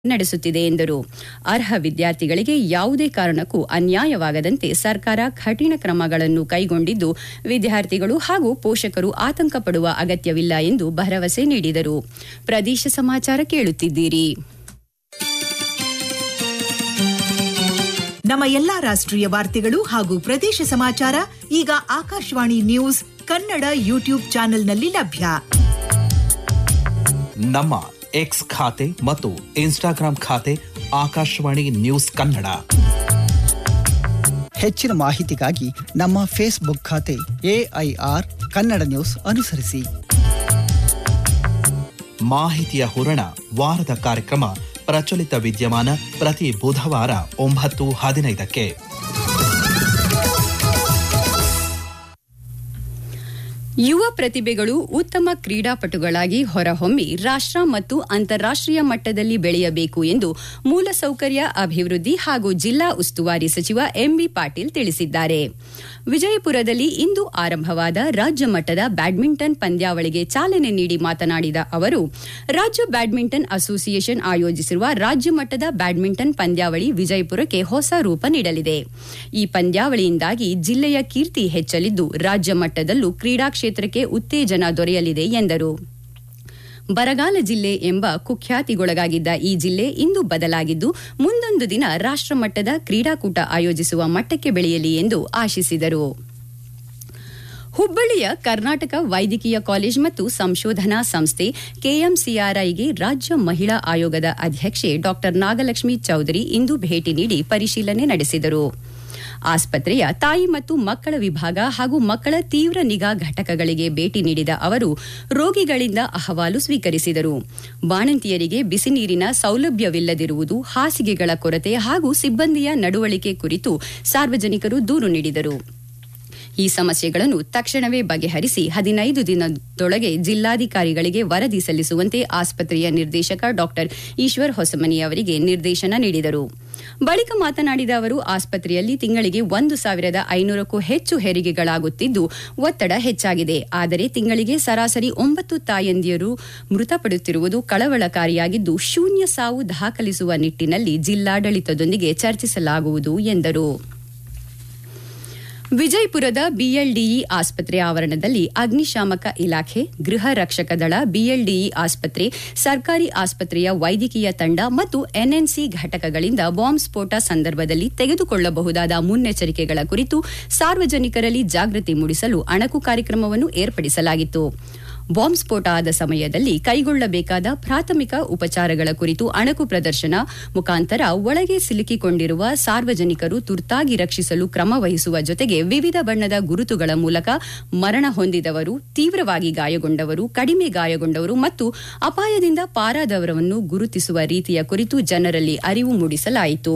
ನಡೆಸುತ್ತಿದೆ ಎಂದರು ಅರ್ಹ ವಿದ್ಯಾರ್ಥಿಗಳಿಗೆ ಯಾವುದೇ ಕಾರಣಕ್ಕೂ ಅನ್ಯಾಯವಾಗದಂತೆ ಸರ್ಕಾರ ಕಠಿಣ ಕ್ರಮಗಳನ್ನು ಕೈಗೊಂಡಿದ್ದು ವಿದ್ಯಾರ್ಥಿಗಳು ಹಾಗೂ ಪೋಷಕರು ಆತಂಕ ಪಡುವ ಅಗತ್ಯವಿಲ್ಲ ಎಂದು ಭರವಸೆ ನೀಡಿದರು ಪ್ರದೇಶ ಸಮಾಚಾರ ಕೇಳುತ್ತಿದ್ದೀರಿ ನಮ್ಮ ಎಲ್ಲಾ ರಾಷ್ಟ್ರೀಯ ವಾರ್ತೆಗಳು ಹಾಗೂ ಪ್ರದೇಶ ಸಮಾಚಾರ ಈಗ ಆಕಾಶವಾಣಿ ನ್ಯೂಸ್ ಕನ್ನಡ ಯೂಟ್ಯೂಬ್ ಚಾನೆಲ್ನಲ್ಲಿ ಲಭ್ಯ ನಮ್ಮ ಎಕ್ಸ್ ಖಾತೆ ಮತ್ತು ಇನ್ಸ್ಟಾಗ್ರಾಂ ಖಾತೆ ಆಕಾಶವಾಣಿ ನ್ಯೂಸ್ ಕನ್ನಡ ಹೆಚ್ಚಿನ ಮಾಹಿತಿಗಾಗಿ ನಮ್ಮ ಫೇಸ್ಬುಕ್ ಖಾತೆ ಎಐಆರ್ ಕನ್ನಡ ನ್ಯೂಸ್ ಅನುಸರಿಸಿ ಮಾಹಿತಿಯ ಹೂರಣ ವಾರದ ಕಾರ್ಯಕ್ರಮ ಪ್ರಚಲಿತ ವಿದ್ಯಮಾನ ಪ್ರತಿ ಬುಧವಾರ ಒಂಬತ್ತು ಹದಿನೈದಕ್ಕೆ ಯುವ ಪ್ರತಿಭೆಗಳು ಉತ್ತಮ ಕ್ರೀಡಾಪಟುಗಳಾಗಿ ಹೊರಹೊಮ್ಮಿ ರಾಷ್ಟ್ರ ಮತ್ತು ಅಂತಾರಾಷ್ಟ್ರೀಯ ಮಟ್ಟದಲ್ಲಿ ಬೆಳೆಯಬೇಕು ಎಂದು ಮೂಲಸೌಕರ್ಯ ಅಭಿವೃದ್ಧಿ ಹಾಗೂ ಜಿಲ್ಲಾ ಉಸ್ತುವಾರಿ ಸಚಿವ ಎಂಬಿ ಪಾಟೀಲ್ ತಿಳಿಸಿದ್ದಾರೆ ವಿಜಯಪುರದಲ್ಲಿ ಇಂದು ಆರಂಭವಾದ ರಾಜ್ಯ ಮಟ್ಟದ ಬ್ಯಾಡ್ಮಿಂಟನ್ ಪಂದ್ಯಾವಳಿಗೆ ಚಾಲನೆ ನೀಡಿ ಮಾತನಾಡಿದ ಅವರು ರಾಜ್ಯ ಬ್ಯಾಡ್ಮಿಂಟನ್ ಅಸೋಸಿಯೇಷನ್ ಆಯೋಜಿಸಿರುವ ರಾಜ್ಯ ಮಟ್ಟದ ಬ್ಯಾಡ್ಮಿಂಟನ್ ಪಂದ್ಯಾವಳಿ ವಿಜಯಪುರಕ್ಕೆ ಹೊಸ ರೂಪ ನೀಡಲಿದೆ ಈ ಪಂದ್ಯಾವಳಿಯಿಂದಾಗಿ ಜಿಲ್ಲೆಯ ಕೀರ್ತಿ ಹೆಚ್ಚಲಿದ್ದು ರಾಜ್ಯ ಮಟ್ಟದಲ್ಲೂ ಕ್ರೀಡಾ ಕ್ಷೇತ್ರಕ್ಕೆ ಉತ್ತೇಜನ ದೊರೆಯಲಿದೆ ಎಂದರು ಬರಗಾಲ ಜಿಲ್ಲೆ ಎಂಬ ಕುಖ್ಯಾತಿಗೊಳಗಾಗಿದ್ದ ಈ ಜಿಲ್ಲೆ ಇಂದು ಬದಲಾಗಿದ್ದು ಮುಂದೊಂದು ದಿನ ರಾಷ್ಟ್ರಮಟ್ಟದ ಕ್ರೀಡಾಕೂಟ ಆಯೋಜಿಸುವ ಮಟ್ಟಕ್ಕೆ ಬೆಳೆಯಲಿ ಎಂದು ಆಶಿಸಿದರು ಹುಬ್ಬಳ್ಳಿಯ ಕರ್ನಾಟಕ ವೈದ್ಯಕೀಯ ಕಾಲೇಜ್ ಮತ್ತು ಸಂಶೋಧನಾ ಸಂಸ್ಥೆ ಕೆಎಂಸಿಆರ್ಐಗೆ ರಾಜ್ಯ ಮಹಿಳಾ ಆಯೋಗದ ಅಧ್ಯಕ್ಷೆ ಡಾ ನಾಗಲಕ್ಷ್ಮಿ ಚೌಧರಿ ಇಂದು ಭೇಟಿ ನೀಡಿ ಪರಿಶೀಲನೆ ನಡೆಸಿದರು ಆಸ್ಪತ್ರೆಯ ತಾಯಿ ಮತ್ತು ಮಕ್ಕಳ ವಿಭಾಗ ಹಾಗೂ ಮಕ್ಕಳ ತೀವ್ರ ನಿಗಾ ಘಟಕಗಳಿಗೆ ಭೇಟಿ ನೀಡಿದ ಅವರು ರೋಗಿಗಳಿಂದ ಅಹವಾಲು ಸ್ವೀಕರಿಸಿದರು ಬಾಣಂತಿಯರಿಗೆ ಬಿಸಿ ನೀರಿನ ಸೌಲಭ್ಯವಿಲ್ಲದಿರುವುದು ಹಾಸಿಗೆಗಳ ಕೊರತೆ ಹಾಗೂ ಸಿಬ್ಬಂದಿಯ ನಡವಳಿಕೆ ಕುರಿತು ಸಾರ್ವಜನಿಕರು ದೂರು ನೀಡಿದರು ಈ ಸಮಸ್ಯೆಗಳನ್ನು ತಕ್ಷಣವೇ ಬಗೆಹರಿಸಿ ಹದಿನೈದು ದಿನದೊಳಗೆ ಜಿಲ್ಲಾಧಿಕಾರಿಗಳಿಗೆ ವರದಿ ಸಲ್ಲಿಸುವಂತೆ ಆಸ್ಪತ್ರೆಯ ನಿರ್ದೇಶಕ ಡಾ ಈಶ್ವರ್ ಹೊಸಮನಿ ಅವರಿಗೆ ನಿರ್ದೇಶನ ನೀಡಿದರು ಬಳಿಕ ಮಾತನಾಡಿದ ಅವರು ಆಸ್ಪತ್ರೆಯಲ್ಲಿ ತಿಂಗಳಿಗೆ ಒಂದು ಸಾವಿರದ ಐನೂರಕ್ಕೂ ಹೆಚ್ಚು ಹೆರಿಗೆಗಳಾಗುತ್ತಿದ್ದು ಒತ್ತಡ ಹೆಚ್ಚಾಗಿದೆ ಆದರೆ ತಿಂಗಳಿಗೆ ಸರಾಸರಿ ಒಂಬತ್ತು ತಾಯಂದಿಯರು ಮೃತಪಡುತ್ತಿರುವುದು ಕಳವಳಕಾರಿಯಾಗಿದ್ದು ಶೂನ್ಯ ಸಾವು ದಾಖಲಿಸುವ ನಿಟ್ಟಿನಲ್ಲಿ ಜಿಲ್ಲಾಡಳಿತದೊಂದಿಗೆ ಚರ್ಚಿಸಲಾಗುವುದು ಎಂದರು ವಿಜಯಪುರದ ಬಿಎಲ್ಡಿಇ ಆಸ್ಪತ್ರೆ ಆವರಣದಲ್ಲಿ ಅಗ್ನಿಶಾಮಕ ಇಲಾಖೆ ಗೃಹ ರಕ್ಷಕ ದಳ ಬಿಎಲ್ಡಿಇ ಆಸ್ಪತ್ರೆ ಸರ್ಕಾರಿ ಆಸ್ಪತ್ರೆಯ ವೈದ್ಯಕೀಯ ತಂಡ ಮತ್ತು ಎನ್ಎನ್ಸಿ ಘಟಕಗಳಿಂದ ಬಾಂಬ್ ಸ್ಫೋಟ ಸಂದರ್ಭದಲ್ಲಿ ತೆಗೆದುಕೊಳ್ಳಬಹುದಾದ ಮುನ್ನೆಚ್ಚರಿಕೆಗಳ ಕುರಿತು ಸಾರ್ವಜನಿಕರಲ್ಲಿ ಜಾಗೃತಿ ಮೂಡಿಸಲು ಅಣಕು ಕಾರ್ಯಕ್ರಮವನ್ನು ಏರ್ಪಡಿಸಲಾಗಿತ್ತು ಬಾಂಬ್ ಸ್ಫೋಟ ಆದ ಸಮಯದಲ್ಲಿ ಕೈಗೊಳ್ಳಬೇಕಾದ ಪ್ರಾಥಮಿಕ ಉಪಚಾರಗಳ ಕುರಿತು ಅಣಕು ಪ್ರದರ್ಶನ ಮುಖಾಂತರ ಒಳಗೆ ಸಿಲುಕಿಕೊಂಡಿರುವ ಸಾರ್ವಜನಿಕರು ತುರ್ತಾಗಿ ರಕ್ಷಿಸಲು ಕ್ರಮ ವಹಿಸುವ ಜೊತೆಗೆ ವಿವಿಧ ಬಣ್ಣದ ಗುರುತುಗಳ ಮೂಲಕ ಮರಣ ಹೊಂದಿದವರು ತೀವ್ರವಾಗಿ ಗಾಯಗೊಂಡವರು ಕಡಿಮೆ ಗಾಯಗೊಂಡವರು ಮತ್ತು ಅಪಾಯದಿಂದ ಪಾರಾದವರನ್ನು ಗುರುತಿಸುವ ರೀತಿಯ ಕುರಿತು ಜನರಲ್ಲಿ ಅರಿವು ಮೂಡಿಸಲಾಯಿತು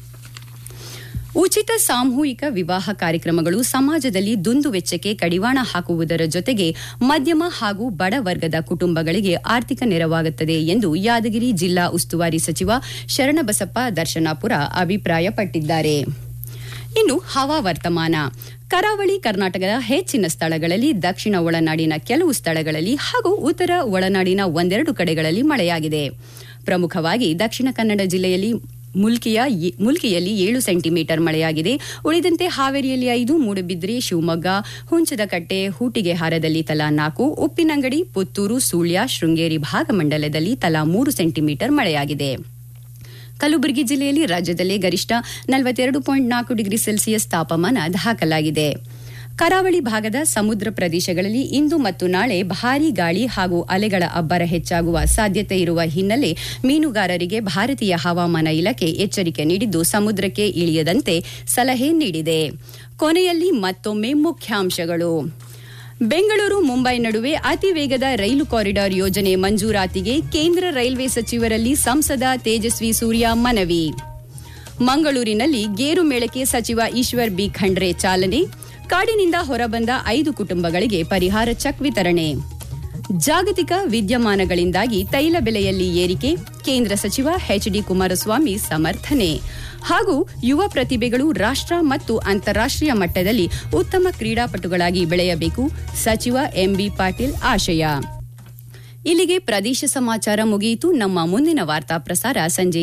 ಉಚಿತ ಸಾಮೂಹಿಕ ವಿವಾಹ ಕಾರ್ಯಕ್ರಮಗಳು ಸಮಾಜದಲ್ಲಿ ದುಂದುವೆಚ್ಚಕ್ಕೆ ಕಡಿವಾಣ ಹಾಕುವುದರ ಜೊತೆಗೆ ಮಧ್ಯಮ ಹಾಗೂ ಬಡ ವರ್ಗದ ಕುಟುಂಬಗಳಿಗೆ ಆರ್ಥಿಕ ನೆರವಾಗುತ್ತದೆ ಎಂದು ಯಾದಗಿರಿ ಜಿಲ್ಲಾ ಉಸ್ತುವಾರಿ ಸಚಿವ ಶರಣಬಸಪ್ಪ ದರ್ಶನಾಪುರ ಅಭಿಪ್ರಾಯಪಟ್ಟಿದ್ದಾರೆ ಇನ್ನು ಹವಾವರ್ತಮಾನ ಕರಾವಳಿ ಕರ್ನಾಟಕದ ಹೆಚ್ಚಿನ ಸ್ಥಳಗಳಲ್ಲಿ ದಕ್ಷಿಣ ಒಳನಾಡಿನ ಕೆಲವು ಸ್ಥಳಗಳಲ್ಲಿ ಹಾಗೂ ಉತ್ತರ ಒಳನಾಡಿನ ಒಂದೆರಡು ಕಡೆಗಳಲ್ಲಿ ಮಳೆಯಾಗಿದೆ ಪ್ರಮುಖವಾಗಿ ದಕ್ಷಿಣ ಕನ್ನಡ ಜಿಲ್ಲೆಯಲ್ಲಿ ಮುಲ್ಕಿಯ ಮುಲ್ಕಿಯಲ್ಲಿ ಏಳು ಸೆಂಟಿಮೀಟರ್ ಮಳೆಯಾಗಿದೆ ಉಳಿದಂತೆ ಹಾವೇರಿಯಲ್ಲಿ ಐದು ಮೂಡುಬಿದ್ರೆ ಶಿವಮೊಗ್ಗ ಹುಂಚದಕಟ್ಟೆ ಹೂಟಿಗೆಹಾರದಲ್ಲಿ ತಲಾ ನಾಲ್ಕು ಉಪ್ಪಿನಂಗಡಿ ಪುತ್ತೂರು ಸುಳ್ಯ ಶೃಂಗೇರಿ ಭಾಗಮಂಡಲದಲ್ಲಿ ತಲಾ ಮೂರು ಸೆಂಟಿಮೀಟರ್ ಮಳೆಯಾಗಿದೆ ಕಲಬುರಗಿ ಜಿಲ್ಲೆಯಲ್ಲಿ ರಾಜ್ಯದಲ್ಲೇ ಗರಿಷ್ಠ ನಲವತ್ತೆರಡು ಪಾಯಿಂಟ್ ನಾಲ್ಕು ಡಿಗ್ರಿ ಸೆಲ್ಸಿಯಸ್ ತಾಪಮಾನ ದಾಖಲಾಗಿದೆ ಕರಾವಳಿ ಭಾಗದ ಸಮುದ್ರ ಪ್ರದೇಶಗಳಲ್ಲಿ ಇಂದು ಮತ್ತು ನಾಳೆ ಭಾರೀ ಗಾಳಿ ಹಾಗೂ ಅಲೆಗಳ ಅಬ್ಬರ ಹೆಚ್ಚಾಗುವ ಸಾಧ್ಯತೆ ಇರುವ ಹಿನ್ನೆಲೆ ಮೀನುಗಾರರಿಗೆ ಭಾರತೀಯ ಹವಾಮಾನ ಇಲಾಖೆ ಎಚ್ಚರಿಕೆ ನೀಡಿದ್ದು ಸಮುದ್ರಕ್ಕೆ ಇಳಿಯದಂತೆ ಸಲಹೆ ನೀಡಿದೆ ಕೊನೆಯಲ್ಲಿ ಮತ್ತೊಮ್ಮೆ ಮುಖ್ಯಾಂಶಗಳು ಬೆಂಗಳೂರು ಮುಂಬೈ ನಡುವೆ ಅತಿ ವೇಗದ ರೈಲು ಕಾರಿಡಾರ್ ಯೋಜನೆ ಮಂಜೂರಾತಿಗೆ ಕೇಂದ್ರ ರೈಲ್ವೆ ಸಚಿವರಲ್ಲಿ ಸಂಸದ ತೇಜಸ್ವಿ ಸೂರ್ಯ ಮನವಿ ಮಂಗಳೂರಿನಲ್ಲಿ ಗೇರು ಮೇಳಕ್ಕೆ ಸಚಿವ ಈಶ್ವರ್ ಬಿ ಖಂಡ್ರೆ ಚಾಲನೆ ಕಾಡಿನಿಂದ ಹೊರಬಂದ ಐದು ಕುಟುಂಬಗಳಿಗೆ ಪರಿಹಾರ ಚೆಕ್ ವಿತರಣೆ ಜಾಗತಿಕ ವಿದ್ಯಮಾನಗಳಿಂದಾಗಿ ತೈಲ ಬೆಲೆಯಲ್ಲಿ ಏರಿಕೆ ಕೇಂದ್ರ ಸಚಿವ ಎಚ್ಡಿ ಕುಮಾರಸ್ವಾಮಿ ಸಮರ್ಥನೆ ಹಾಗೂ ಯುವ ಪ್ರತಿಭೆಗಳು ರಾಷ್ಟ್ರ ಮತ್ತು ಅಂತಾರಾಷ್ಟ್ರೀಯ ಮಟ್ಟದಲ್ಲಿ ಉತ್ತಮ ಕ್ರೀಡಾಪಟುಗಳಾಗಿ ಬೆಳೆಯಬೇಕು ಸಚಿವ ಎಂಬಿ ಪಾಟೀಲ್ ಆಶಯ ಇಲ್ಲಿಗೆ ಪ್ರದೇಶ ಸಮಾಚಾರ ಮುಗಿಯಿತು ನಮ್ಮ ಮುಂದಿನ ವಾರ್ತಾ ಪ್ರಸಾರ ಸಂಜೆ